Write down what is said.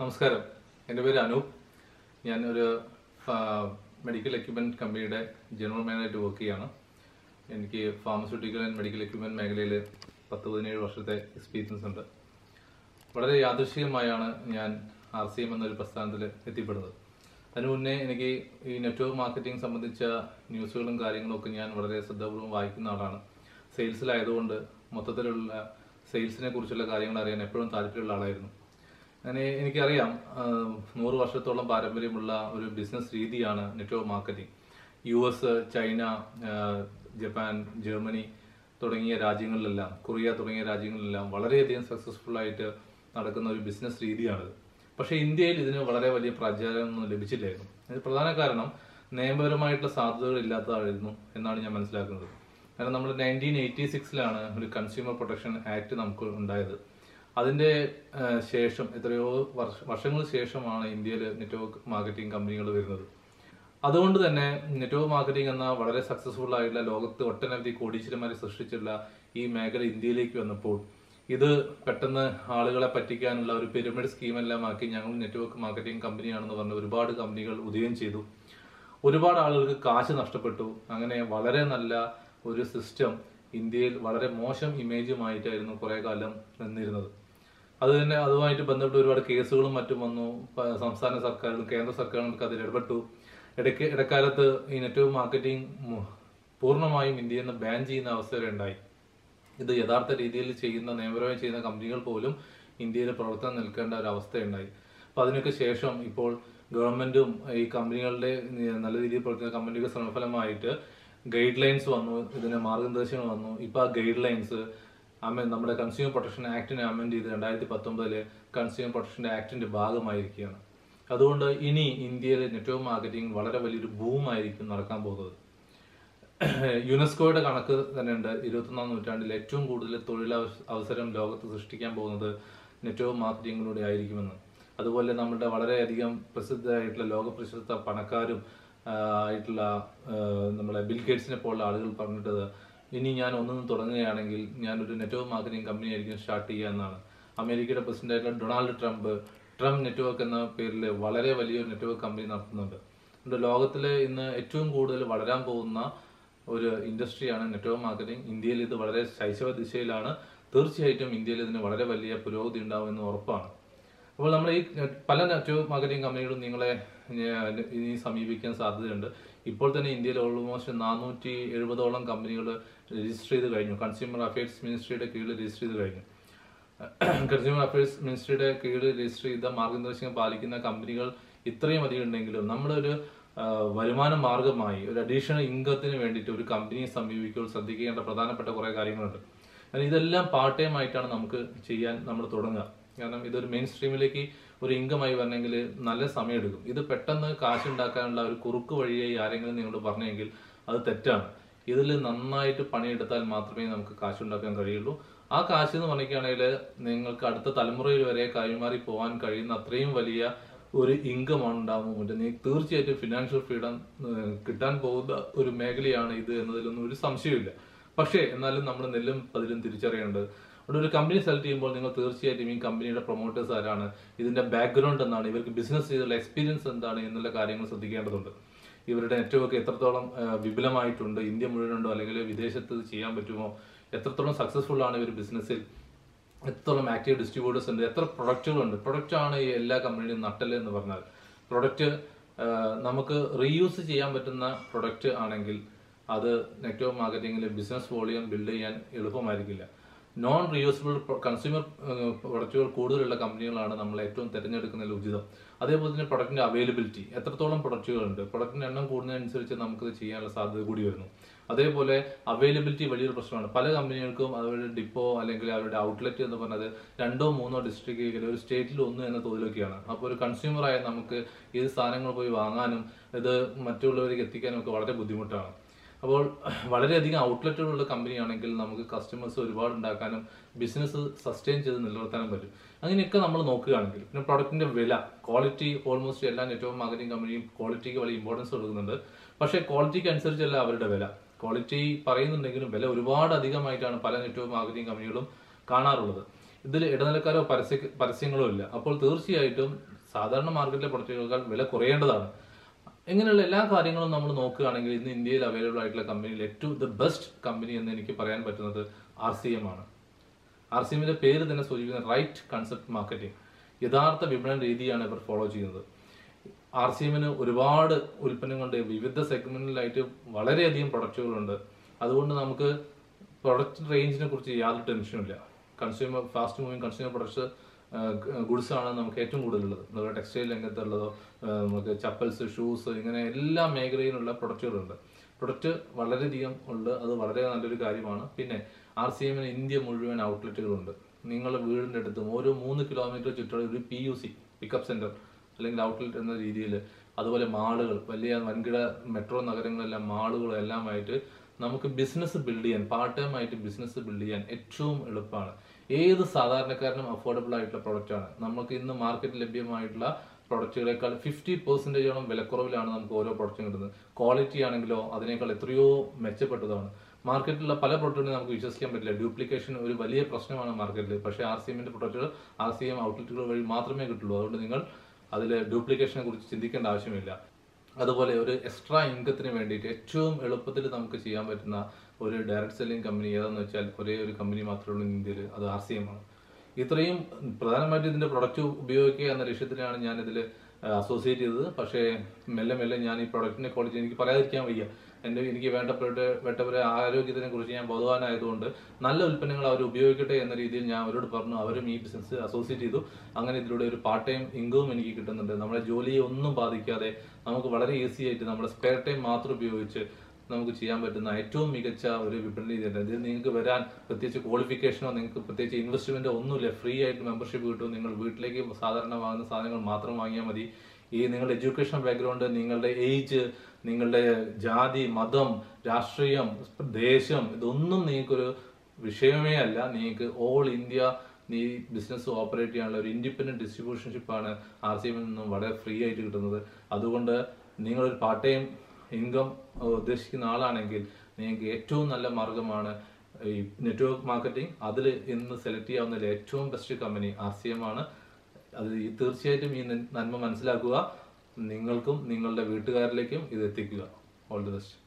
നമസ്കാരം എൻ്റെ പേര് അനൂപ് ഞാൻ ഒരു മെഡിക്കൽ എക്യുപ്മെൻറ്റ് കമ്പനിയുടെ ജനറൽ മാനേജറായിട്ട് വർക്ക് ചെയ്യാണ് എനിക്ക് ഫാർമസ്യൂട്ടിക്കൽ ആൻഡ് മെഡിക്കൽ എക്യുപ്മെൻറ്റ് മേഖലയിൽ പത്ത് പതിനേഴ് വർഷത്തെ എക്സ്പീരിയൻസ് ഉണ്ട് വളരെ യാദൃശ്ചികമായാണ് ഞാൻ ആർ സി എം എന്നൊരു പ്രസ്ഥാനത്തിൽ എത്തിപ്പെടുന്നത് അതിനു മുന്നേ എനിക്ക് ഈ നെറ്റ്വർക്ക് മാർക്കറ്റിംഗ് സംബന്ധിച്ച ന്യൂസുകളും കാര്യങ്ങളും ഒക്കെ ഞാൻ വളരെ ശ്രദ്ധാപൂർവ്വം വായിക്കുന്ന ആളാണ് സെയിൽസിലായതുകൊണ്ട് മൊത്തത്തിലുള്ള സെയിൽസിനെ കുറിച്ചുള്ള കാര്യങ്ങൾ അറിയാൻ എപ്പോഴും താല്പര്യമുള്ള ആളായിരുന്നു അങ്ങനെ എനിക്കറിയാം ആഹ് നൂറ് വർഷത്തോളം പാരമ്പര്യമുള്ള ഒരു ബിസിനസ് രീതിയാണ് network marketing U S China ആഹ് ജപ്പാൻ ജർമ്മനി തുടങ്ങിയ രാജ്യങ്ങളിലെല്ലാം കൊറിയ തുടങ്ങിയ രാജ്യങ്ങളിലെല്ലാം വളരെയധികം സക്സസ്ഫുൾ ആയിട്ട് നടക്കുന്ന ഒരു ബിസിനസ് രീതിയാണിത് പക്ഷേ ഇന്ത്യയിൽ ഇതിന് വളരെ വലിയ പ്രചാരമൊന്നും ലഭിച്ചില്ലായിരുന്നു അതിന് പ്രധാന കാരണം നിയമപരമായിട്ടുള്ള സാധ്യതകൾ ഇല്ലാത്തതായിരുന്നു എന്നാണ് ഞാൻ മനസ്സിലാക്കുന്നത് കാരണം നമ്മൾ നയൻറ്റീൻ എയ്റ്റി സിക്സിലാണ് ഒരു കൺസ്യൂമർ പ്രൊട്ടക്ഷൻ ആക്ട് നമുക്ക് ഉണ്ടായത് അതിന്റെ ആ, ശേഷം എത്രയോ വർഷ വർഷങ്ങൾക്ക് ശേഷമാണ് ഇന്ത്യയിൽ നെറ്റ്വർക്ക് മാർക്കറ്റിംഗ് കമ്പനികൾ വരുന്നത് അതുകൊണ്ട് തന്നെ നെറ്റ്വർക്ക് മാർക്കറ്റിംഗ് എന്ന വളരെ സക്സസ്ഫുൾ ആയിട്ടുള്ള ലോകത്ത് ഒട്ടനവധി കോടീശ്വരന്മാരെ സൃഷ്ടിച്ചുള്ള ഈ മേഖല ഇന്ത്യയിലേക്ക് വന്നപ്പോൾ ഇത് പെട്ടെന്ന് ആളുകളെ പറ്റിക്കാനുള്ള ഒരു പിരമിഡ് സ്കീമെല്ലാം ആക്കി ഞങ്ങൾ നെറ്റ്വർക്ക് മാർക്കറ്റിംഗ് കമ്പനിയാണെന്ന് പറഞ്ഞ് ഒരുപാട് കമ്പനികൾ ഉദയം ചെയ്തു ഒരുപാട് ആളുകൾക്ക് കാശ് നഷ്ടപ്പെട്ടു അങ്ങനെ വളരെ നല്ല ഒരു സിസ്റ്റം ഇന്ത്യയിൽ വളരെ മോശം ഇമേജുമായിട്ടായിരുന്നു കുറെ കാലം നിന്നിരുന്നത് അത് തന്നെ അതുമായിട്ട് ബന്ധപ്പെട്ട് ഒരുപാട് കേസുകളും മറ്റും വന്നു പ- സംസ്ഥാന സർക്കാരുകളും കേന്ദ്ര സർക്കാരുകളൊക്കെ അതിൽ ഇടപെട്ടു ഇടയ്ക്ക് ഇടക്കാലത്ത് ഈ നെറ്റ്വർക്ക് മാർക്കറ്റിംഗ് മു- പൂർണ്ണമായും ഇന്ത്യയിൽ നിന്ന് ബാൻ ചെയ്യുന്ന അവസ്ഥ വരെ ഉണ്ടായി ഇത് യഥാർത്ഥ രീതിയിൽ ചെയ്യുന്ന നിയമപരമായി ചെയ്യുന്ന കമ്പനികൾ പോലും ഇന്ത്യയിൽ പ്രവർത്തനം നിൽക്കേണ്ട ഒരു അവസ്ഥയുണ്ടായി അപ്പൊ അതിനൊക്കെ ശേഷം ഇപ്പോൾ ഗവൺമെന്റും ഈ കമ്പനികളുടെ നല്ല രീതിയിൽ പ്രവർത്തിക്കുന്ന കമ്പനികളുടെ ശ്രമഫലമായിട്ട് ഗൈഡ് ലൈൻസ് വന്നു ഇതിന് മാർഗനിർദ്ദേശങ്ങൾ വന്നു ഇപ്പൊ ആ ഗൈഡ് ലൈൻസ് അമെ നമ്മുടെ കൺസ്യൂമർ പ്രൊട്ടക്ഷൻ ആക്ടിനെ അമെൻഡ് ചെയ്ത് രണ്ടായിരത്തി പത്തൊമ്പതില് കൺസ്യൂമർ പ്രൊട്ടക്ഷൻ ആക്ടിന്റെ ഭാഗമായിരിക്കുകയാണ് അതുകൊണ്ട് ഇനി ഇന്ത്യയിൽ നെറ്റ്വർക്ക് മാർക്കറ്റിംഗ് വളരെ വലിയൊരു ബൂമായിരിക്കും നടക്കാൻ പോകുന്നത് യുനെസ്കോയുടെ കണക്ക് തന്നെയുണ്ട് ഇരുപത്തൊന്നാം നൂറ്റാണ്ടിൽ ഏറ്റവും കൂടുതൽ തൊഴിലവ- അവസരം ലോകത്ത് സൃഷ്ടിക്കാൻ പോകുന്നത് നെറ്റ്വർക്ക് മാർക്കറ്റിംഗിലൂടെ ആയിരിക്കുമെന്ന് അതുപോലെ നമ്മുടെ വളരെയധികം പ്രസിദ്ധമായിട്ടുള്ള ലോക പ്രശസ്ത പണക്കാരും ആ, ആയിട്ടുള്ള ആ, നമ്മളെ ബിൽ ഗേറ്റ്സിനെ പോലുള്ള ആളുകൾ പറഞ്ഞിട്ടത് ഇനി ഞാൻ ഒന്നും തുടങ്ങുകയാണെങ്കിൽ ഞാൻ ഒരു നെറ്റ്വർക്ക് മാർക്കറ്റിംഗ് കമ്പനി ആയിരിക്കും സ്റ്റാർട്ട് ചെയ്യുക എന്നാണ് അമേരിക്കയുടെ പ്രസിഡന്റ് ആയിട്ടുള്ള ഡൊണാൾഡ് ട്രംപ് ട്രംപ് നെറ്റ്വർക്ക് എന്ന പേരിൽ വളരെ വലിയൊരു നെറ്റ്വർക്ക് കമ്പനി നടത്തുന്നുണ്ട് അതുകൊണ്ട് ലോകത്തിലെ ഇന്ന് ഏറ്റവും കൂടുതൽ വളരാൻ പോകുന്ന ഒരു ഇൻഡസ്ട്രിയാണ് നെറ്റ്വർക്ക് മാർക്കറ്റിംഗ് ഇന്ത്യയിൽ ഇത് വളരെ ശൈശവ ദിശയിലാണ് തീർച്ചയായിട്ടും ഇന്ത്യയിൽ ഇതിന് വളരെ വലിയ പുരോഗതി ഉണ്ടാവുമെന്ന് ഉറപ്പാണ് അപ്പോൾ നമ്മൾ ഈ പല നെറ്റ്വർക്ക് മാർക്കറ്റിംഗ് കമ്പനികളും നിങ്ങളെ ഏഹ്, ഇനി സമീപിക്കാൻ സാധ്യതയുണ്ട് ഇപ്പോൾ തന്നെ ഇന്ത്യയിൽ ഓൾമോസ്റ്റ് നാനൂറ്റി എഴുപതോളം കമ്പനികൾ രജിസ്റ്റർ ചെയ്ത് കഴിഞ്ഞു കൺസ്യൂമർ അഫയേഴ്സ് മിനിസ്ട്രിയുടെ കീഴിൽ രജിസ്റ്റർ ചെയ്ത് കഴിഞ്ഞു കൺസ്യൂമർ അഫയേഴ്സ് മിനിസ്ട്രിയുടെ കീഴിൽ രജിസ്റ്റർ ചെയ്ത മാർഗനിർദ്ദേശങ്ങൾ പാലിക്കുന്ന കമ്പനികൾ ഇത്രയും അധികം ഉണ്ടെങ്കിലും നമ്മളൊരു ആ, വരുമാന മാർഗമായി ഒരു അഡീഷണൽ ഇൻകത്തിന് വേണ്ടിയിട്ട് ഒരു കമ്പനിയെ സമീപിക്കുമ്പോൾ ശ്രദ്ധിക്കേണ്ട പ്രധാനപ്പെട്ട കുറെ കാര്യങ്ങളുണ്ട് കാരണം ഇതെല്ലാം പാർട്ട് ടൈം ആയിട്ടാണ് നമുക്ക് ചെയ്യാൻ നമ്മൾ തുടങ്ങുക കാരണം ഇതൊരു മെയിൻ സ്ട്രീമിലേക്ക് ഒരു ഇൻകമായി വരണമെങ്കിൽ നല്ല സമയമെടുക്കും ഇത് പെട്ടെന്ന് കാശ് ഉണ്ടാക്കാനുള്ള ഒരു കുറുക്ക് വഴിയായി ആരെങ്കിലും നിങ്ങളോട് പറഞ്ഞെങ്കിൽ അത് തെറ്റാണ് ഇതിൽ നന്നായിട്ട് പണിയെടുത്താൽ മാത്രമേ നമുക്ക് കാശ് ഉണ്ടാക്കാൻ കഴിയുള്ളൂ ആ കാശ് എന്ന് പറഞ്ഞിരിക്കുകയാണെങ്കിൽ നിങ്ങൾക്ക് അടുത്ത തലമുറയിൽ വരെ കൈമാറി പോകാൻ കഴിയുന്ന അത്രയും വലിയ ഒരു ഇൻകം ആണ് ഉണ്ടാകുമ്പോൾ നീ തീർച്ചയായിട്ടും ഫിനാൻഷ്യൽ ഫ്രീഡം കിട്ടാൻ പോകുന്ന ഒരു മേഖലയാണ് ഇത് എന്നതിലൊന്നും ഒരു സംശയമില്ല പക്ഷേ എന്നാലും നമ്മൾ നെല്ലും പതിലും തിരിച്ചറിയേണ്ടത് അവിടെ ഒരു കമ്പനി സെലക്ട് ചെയ്യുമ്പോൾ നിങ്ങൾ തീർച്ചയായിട്ടും ഈ കമ്പനിയുടെ പ്രൊമോട്ടേഴ്സ് ആരാണ് ഇതിന്റെ ബാക്ക്ഗ്രൗണ്ട് എന്താണ് ഇവർക്ക് ബിസിനസ് ചെയ്തുള്ള എക്സ്പീരിയൻസ് എന്താണ് എന്നുള്ള കാര്യങ്ങൾ ശ്രദ്ധിക്കേണ്ടതുണ്ട് ഇവരുടെ നെറ്റ്വർക്ക് എത്രത്തോളം ആ, വിപുലമായിട്ടുണ്ട് ഇന്ത്യ മുഴുവനുണ്ടോ അല്ലെങ്കിൽ വിദേശത്ത് ഇത് ചെയ്യാൻ പറ്റുമോ എത്രത്തോളം സക്സസ്ഫുൾ ആണ് ഇവർ ബിസിനസ്സിൽ എത്രത്തോളം ആക്റ്റീവ് ഡിസ്ട്രിബ്യൂട്ടേഴ്സ് ഉണ്ട് എത്ര പ്രൊഡക്റ്റുകളുണ്ട് പ്രൊഡക്റ്റ് ആണ് ഈ എല്ലാ കമ്പനിയുടെയും നട്ടല് എന്ന് പറഞ്ഞാൽ പ്രൊഡക്റ്റ് നമുക്ക് റീയൂസ് ചെയ്യാൻ പറ്റുന്ന പ്രൊഡക്റ്റ് ആണെങ്കിൽ അത് നെറ്റ്വർക്ക് മാർക്കറ്റിംഗിൽ ബിസിനസ് വോളിയം ബിൽഡ് ചെയ്യാൻ എളുപ്പമായിരിക്കില്ല നോൺ റീയൂസബിൾ കൺസ്യൂമർ പ്രൊഡക്റ്റുകൾ കൂടുതലുള്ള കമ്പനികളാണ് നമ്മൾ ഏറ്റവും തിരഞ്ഞെടുക്കുന്നതിൽ ഉചിതം അതേപോലെ തന്നെ പ്രൊഡക്റ്റിന്റെ അവൈലബിലിറ്റി എത്രത്തോളം പ്രൊഡക്റ്റുകളുണ്ട് പ്രൊഡക്റ്റിന്റെ എണ്ണം കൂടുന്നതനുസരിച്ച് നമുക്കത് ചെയ്യാനുള്ള സാധ്യത കൂടി വരുന്നു അതേപോലെ അവൈലബിലിറ്റി വലിയൊരു പ്രശ്നമാണ് പല കമ്പനികൾക്കും അവരുടെ ഡിപ്പോ അല്ലെങ്കിൽ അവരുടെ ഔട്ട്ലെറ്റ് എന്ന് പറഞ്ഞത് രണ്ടോ മൂന്നോ ഡിസ്ട്രിക്റ്റിൽ ഒരു സ്റ്റേറ്റിൽ ഒന്ന് എന്ന തോതിലൊക്കെയാണ് അപ്പോൾ ഒരു കൺസ്യൂമറായ നമുക്ക് ഏത് സാധനങ്ങൾ പോയി വാങ്ങാനും ഇത് മറ്റുള്ളവർക്ക് എത്തിക്കാനും ഒക്കെ വളരെ ബുദ്ധിമുട്ടാണ് അപ്പോൾ വളരെയധികം ഔട്ട്ലെറ്റുകളുള്ള കമ്പനിയാണെങ്കിൽ നമുക്ക് കസ്റ്റമേഴ്സ് ഒരുപാട് ഉണ്ടാക്കാനും ബിസിനസ് സസ്റ്റെയിൻ ചെയ്ത് നിലനിർത്താനും പറ്റും അങ്ങനെയൊക്കെ നമ്മൾ നോക്കുകയാണെങ്കിൽ പിന്നെ പ്രൊഡക്റ്റിന്റെ വില ക്വാളിറ്റി ഓൾമോസ്റ്റ് എല്ലാ നെറ്റ്വർക്ക് മാർക്കറ്റിംഗ് കമ്പനിയും ക്വാളിറ്റിക്ക് വലിയ ഇമ്പോർട്ടൻസ് കൊടുക്കുന്നുണ്ട് പക്ഷേ ക്വാളിറ്റിക്ക് അനുസരിച്ചല്ല അവരുടെ വില ക്വാളിറ്റി പറയുന്നുണ്ടെങ്കിലും വില ഒരുപാട് അധികമായിട്ടാണ് പല നെറ്റ്വർക്ക് മാർക്കറ്റിംഗ് കമ്പനികളും കാണാറുള്ളത് ഇതിൽ ഇടനിലക്കാരോ പരസ്യ പരസ്യങ്ങളോ ഇല്ല അപ്പോൾ തീർച്ചയായിട്ടും സാധാരണ മാർക്കറ്റിലെ പ്രൊഡക്റ്റുകളേക്കാൾ വില കുറയേണ്ടതാണ് ഇങ്ങനെയുള്ള എല്ലാ കാര്യങ്ങളും നമ്മൾ നോക്കുകയാണെങ്കിൽ ഇന്ന് ഇന്ത്യയിൽ അവൈലബിൾ ആയിട്ടുള്ള കമ്പനിയിൽ ഏറ്റവും ദ ബെസ്റ്റ് കമ്പനി എന്ന് എനിക്ക് പറയാൻ പറ്റുന്നത് ആർ സി എം ആണ് ആർ സി എമ്മിന്റെ പേര് തന്നെ സൂചിപ്പിക്കുന്ന റൈറ്റ് കൺസെപ്റ്റ് മാർക്കറ്റിംഗ് യഥാർത്ഥ വിപണന രീതിയാണ് ഇവർ ഫോളോ ചെയ്യുന്നത് ആർ സി എമ്മിന് ഒരുപാട് ഉൽപ്പന്നങ്ങളുണ്ട് വിവിധ സെഗ്മെന്റിലായിട്ട് വളരെയധികം പ്രൊഡക്റ്റുകളുണ്ട് അതുകൊണ്ട് നമുക്ക് പ്രൊഡക്റ്റ് റേഞ്ചിനെ കുറിച്ച് യാതൊരു ടെൻഷനും ഇല്ല consumer fast moving consumer products goods ആണ് നമുക്ക് ഏറ്റവും കൂടുതലുള്ളത് നമ്മുടെ ടെക്സ്റ്റൈൽ രംഗത്തുള്ളതോ ആ, നമുക്ക് ചപ്പൽസ് ഷൂസ് ഇങ്ങനെ എല്ലാ മേഖലയിലുള്ള പ്രൊഡക്റ്റുകളുണ്ട് പ്രൊഡക്റ്റ് വളരെയധികം ഉണ്ട് അത് വളരെ നല്ലൊരു കാര്യമാണ് പിന്നെ ആർ സി എമ്മിന് ഇന്ത്യ മുഴുവൻ ഔട്ട്ലെറ്റുകളുണ്ട് നിങ്ങളുടെ വീടിൻ്റെ അടുത്തും ഓരോ മൂന്ന് കിലോമീറ്റർ ചുറ്റളവിൽ ഒരു P U C pickup centre അല്ലെങ്കിൽ ഔട്ട്ലെറ്റ് എന്ന രീതിയിൽ അതുപോലെ മാളുകൾ വലിയ വൻകിട മെട്രോ നഗരങ്ങളെല്ലാം മാളുകളും എല്ലാമായിട്ട് നമുക്ക് ബിസിനസ് ബിൽഡ് ചെയ്യാൻ പാർട്ട് ടൈം ആയിട്ട് ബിസിനസ് ബിൽഡ് ചെയ്യാൻ ഏറ്റവും എളുപ്പമാണ് ഏത് സാധാരണക്കാരനും അഫോർഡബിൾ ആയിട്ടുള്ള പ്രൊഡക്റ്റ് ആണ് നമുക്ക് ഇന്ന് മാർക്കറ്റിൽ ലഭ്യമായിട്ടുള്ള പ്രൊഡക്റ്റുകളെക്കാൾ ഫിഫ്റ്റി പെർസെൻറ്റേജോളം വിലക്കുറവിലാണ് നമുക്ക് ഓരോ പ്രൊഡക്റ്റും കിട്ടുന്നത് ക്വാളിറ്റി ആണെങ്കിലോ അതിനേക്കാൾ എത്രയോ മെച്ചപ്പെട്ടതാണ് മാർക്കറ്റിലുള്ള പല പ്രൊഡക്റ്റുകളും നമുക്ക് വിശ്വസിക്കാൻ പറ്റില്ല ഡ്യൂപ്ലിക്കേഷൻ ഒരു വലിയ പ്രശ്നമാണ് മാർക്കറ്റിൽ പക്ഷേ ആർ സി എമ്മിന്റെ പ്രൊഡക്റ്റുകൾ ആർ സി എം ഔട്ട്ലെറ്റുകൾ വഴി മാത്രമേ കിട്ടുള്ളൂ അതുകൊണ്ട് നിങ്ങൾ അതിൽ ഡ്യൂപ്ലിക്കേഷനെ കുറിച്ച് ചിന്തിക്കേണ്ട ആവശ്യമില്ല അതുപോലെ ഒരു എക്സ്ട്രാ ഇൻകത്തിന് വേണ്ടിയിട്ട് ഏറ്റവും എളുപ്പത്തിൽ നമുക്ക് ചെയ്യാൻ പറ്റുന്ന ഒരു ഡയറക്ട് സെല്ലിംഗ് കമ്പനി ഏതാണെന്ന് വെച്ചാൽ ഒരേ ഒരു കമ്പനി മാത്രമേ ഉള്ളൂ ഇന്ത്യയിൽ അത് ആർ സി എം ആണ് ഇത്രയും പ്രധാനമായിട്ടും ഇതിന്റെ പ്രൊഡക്റ്റ് ഉപയോഗിക്കുക എന്ന ലക്ഷ്യത്തിലാണ് ഞാൻ ഇതിൽ അസോസിയേറ്റ് ചെയ്തത് പക്ഷേ മെല്ലെ മെല്ലെ ഞാൻ ഈ പ്രൊഡക്റ്റിന്റെ ക്വാളിറ്റി എനിക്ക് പറയാതിരിക്കാൻ വയ്യ എൻ്റെ എനിക്ക് വേണ്ടപ്പെട്ട വേണ്ടവരെ ആരോഗ്യത്തിനെ കുറിച്ച് ഞാൻ ബോധവാനായതുകൊണ്ട് നല്ല ഉൽപ്പന്നങ്ങൾ അവർ ഉപയോഗിക്കട്ടെ എന്ന രീതിയിൽ ഞാൻ അവരോട് പറഞ്ഞു അവരും ഈ ബിസിനസ് അസോസിയേറ്റ് ചെയ്തു അങ്ങനെ ഇതിലൂടെ ഒരു പാർട്ട് ടൈം ഇൻകവും എനിക്ക് കിട്ടുന്നുണ്ട് നമ്മുടെ ജോലിയെ ഒന്നും ബാധിക്കാതെ നമുക്ക് വളരെ ഈസി ആയിട്ട് നമ്മുടെ സ്പെയർ ടൈം മാത്രം ഉപയോഗിച്ച് നമുക്ക് ചെയ്യാൻ പറ്റുന്ന ഏറ്റവും മികച്ച ഒരു വിപണി രീതിയാണ് ഇതിൽ നിങ്ങൾക്ക് വരാൻ പ്രത്യേകിച്ച് ക്വാളിഫിക്കേഷനോ നിങ്ങൾക്ക് പ്രത്യേകിച്ച് ഇൻവെസ്റ്റ്മെന്റോ ഒന്നുമില്ല ഫ്രീ ആയിട്ട് മെമ്പർഷിപ്പ് കിട്ടും നിങ്ങൾ വീട്ടിലേക്ക് സാധാരണ വാങ്ങുന്ന സാധനങ്ങൾ മാത്രം വാങ്ങിയാൽ മതി ഈ നിങ്ങളുടെ എഡ്യൂക്കേഷൻ ബാക്ക്ഗ്രൗണ്ട് നിങ്ങളുടെ ഏജ് നിങ്ങളുടെ ജാതി മതം രാഷ്ട്രീയം ദേശം ഇതൊന്നും നിങ്ങൾക്കൊരു വിഷയമേ അല്ല നിങ്ങൾക്ക് ഓൾ ഇന്ത്യ നീ ബിസിനസ് ഓപ്പറേറ്റ് ചെയ്യാനുള്ള ഒരു ഇൻഡിപെൻഡന്റ് ഡിസ്ട്രിബ്യൂഷൻഷിപ്പാണ് ആർ സി എമ്മിൽ നിന്നും വളരെ ഫ്രീ ആയിട്ട് കിട്ടുന്നത് അതുകൊണ്ട് നിങ്ങളൊരു പാർട്ട് ടൈം ഇൻകം ഉദ്ദേശിക്കുന്ന ആളാണെങ്കിൽ നിങ്ങൾക്ക് ഏറ്റവും നല്ല മാർഗമാണ് ഈ നെറ്റ്വർക്ക് മാർക്കറ്റിംഗ് അതിൽ ഇന്ന് സെലക്ട് ചെയ്യാവുന്ന ഏറ്റവും ബെസ്റ്റ് കമ്പനി ആർ സി എം ആണ് അത് ഈ തീർച്ചയായിട്ടും ഈ നന്മ മനസ്സിലാക്കുക നിങ്ങൾക്കും നിങ്ങളുടെ വീട്ടുകാരിലേക്കും ഇത് എത്തിക്കുക ഓൾ ദി ബെസ്റ്റ്